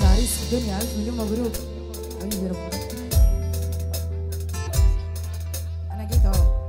عريس الدنيا ألف مليون مبروك حبيبي ربنا أنا جيت أهو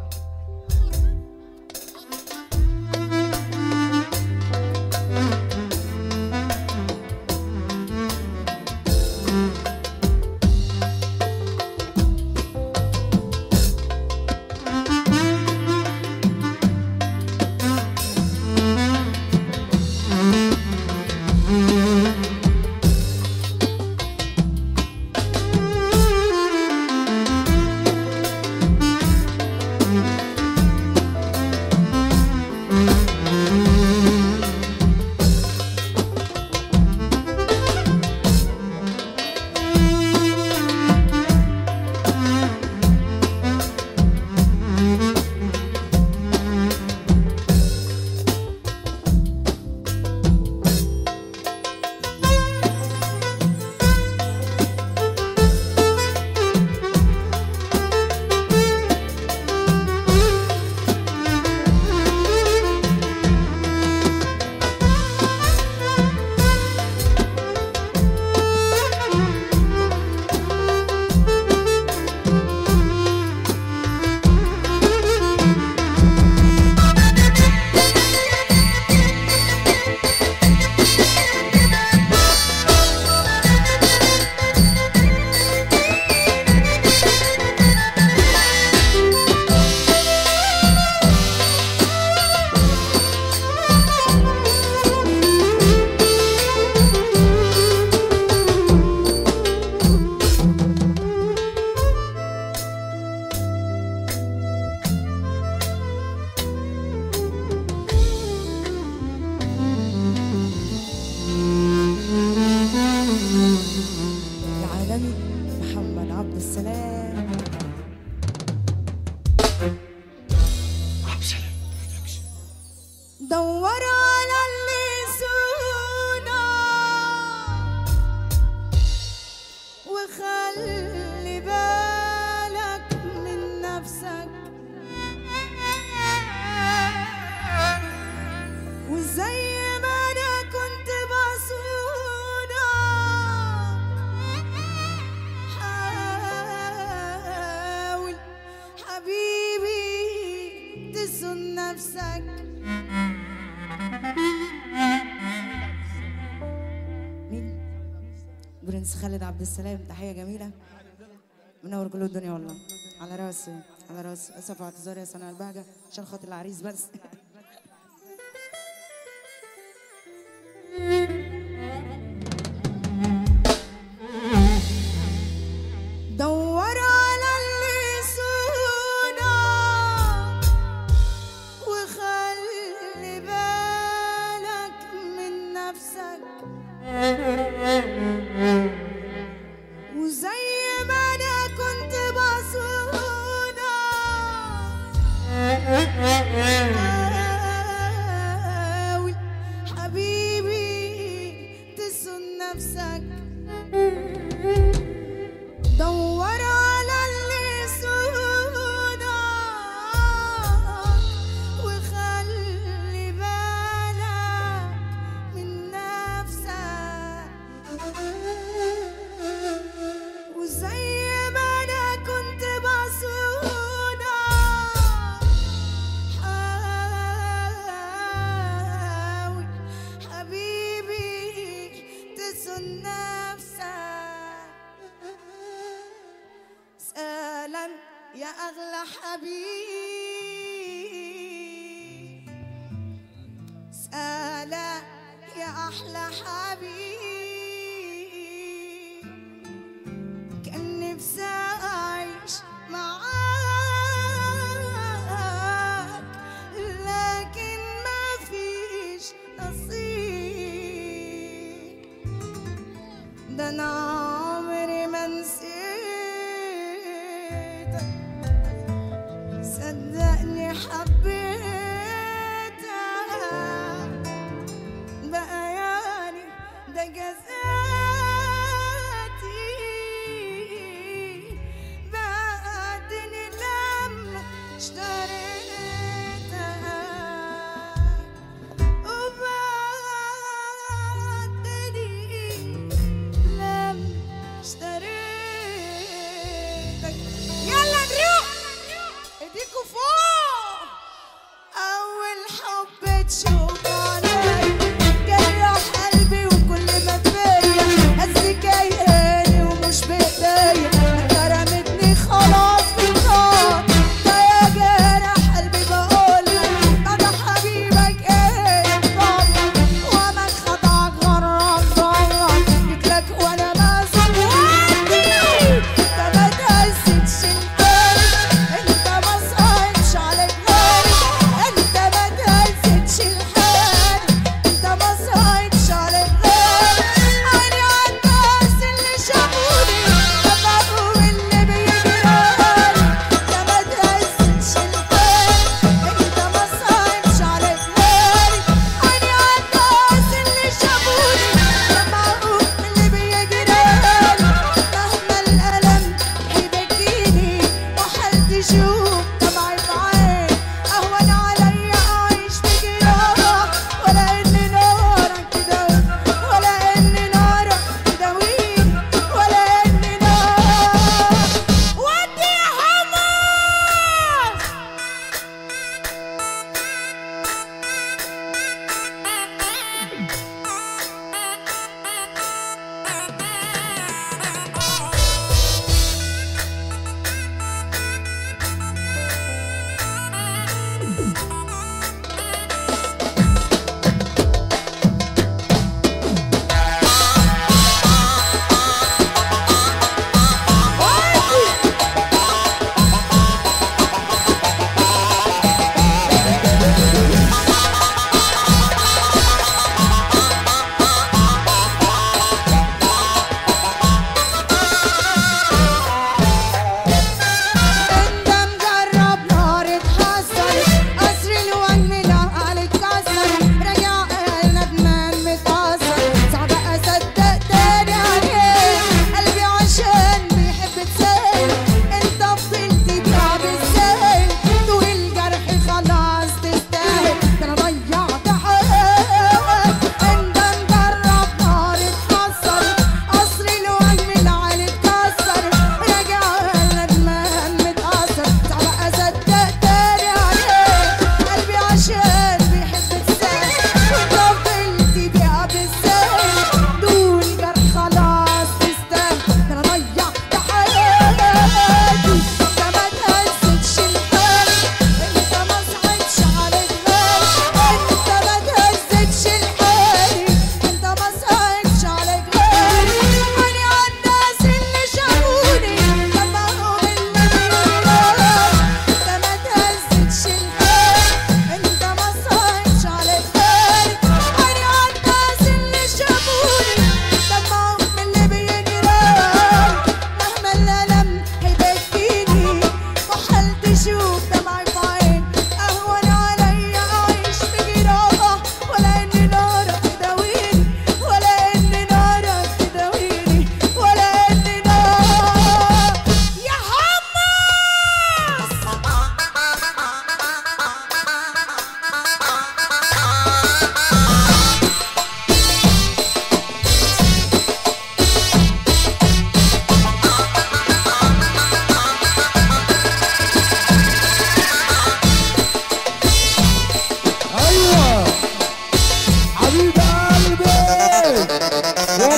العالمي محمد عبد السلام دور على اللي يسونا وخلي بالك من نفسك وزي ما انا كنت بصونا حاول حبيبي تسن نفسك مين؟ برنس خالد عبد السلام تحية جميلة منور كل الدنيا والله على راسي على راسي اسف اعتذاري يا سنة البهجة عشان خاطر العريس بس دور على اللي يسونا وخلي بالك من نفسك وزي ما انا كنت بصونا حاول حبيبي تسن نفسك دور على اللي يسونا وخلي بالك من نفسك وزي ما انا كنت بصونا حاول حبيبي تسن نفسك سلام يا اغلى حبيب سلام يا احلى حبيب كان نفسي اعيش معاك لكن ما فيش نصيب ده انا عمري ما نسيتك صدقني حبيتك بقى يعني ده جزاتي بعدني لما اشتريتك وبعدني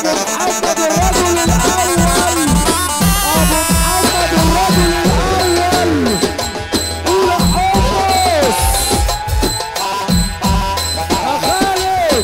ابو محمد الرجل الاول ابو محمد الرجل الاول قول حمص يا خالد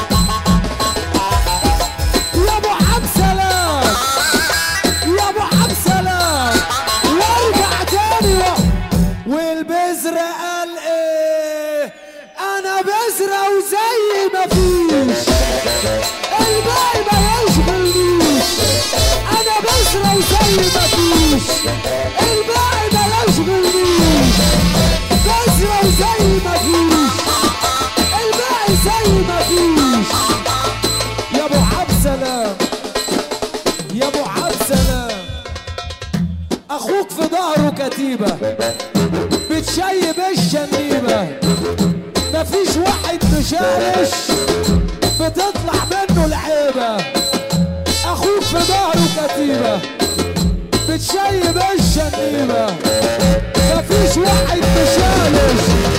يا ابو عبد سلام يا ابو عبد سلام وارجع تاني و... والبذر قال ايه انا بذرة وزي ما فيش الباقي ما يشغلنيش انا بذرة وزي ما فيش الباقي ما يشغلنيش بذرة وزي ما فيش الباقي زي ما فيش يا ابو عبد سلام يا ابو عبد سلام اخوك في ظهره كتيبه بتشيب الشنيبه مفيش واحد مشارش بتطلع منه العيبه اخوك في ظهره كتيبه بتشيب الشنيبه مفيش واحد مشارش